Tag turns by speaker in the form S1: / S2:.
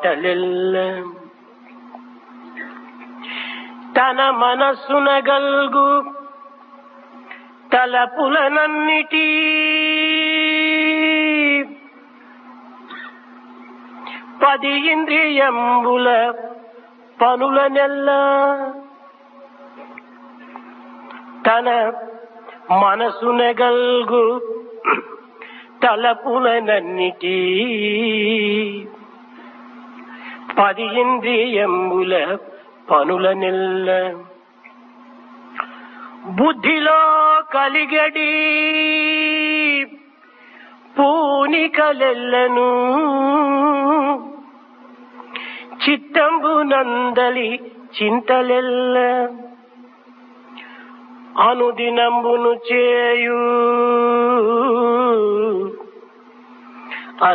S1: మాటలెల్ల తన మనస్సున గల్గు తలపులనన్నిటి పది ఇంద్రియంబుల పనుల నెల్ల తన మనసున గల్గు తలపులనన్నిటి పది ఇంద్రియంబుల పనుల నెల్ల బుద్ధిలో కలిగడి పూనికలెల్లను చిత్తంబు నందలి చింతలెల్ల అనుదినంబును చేయు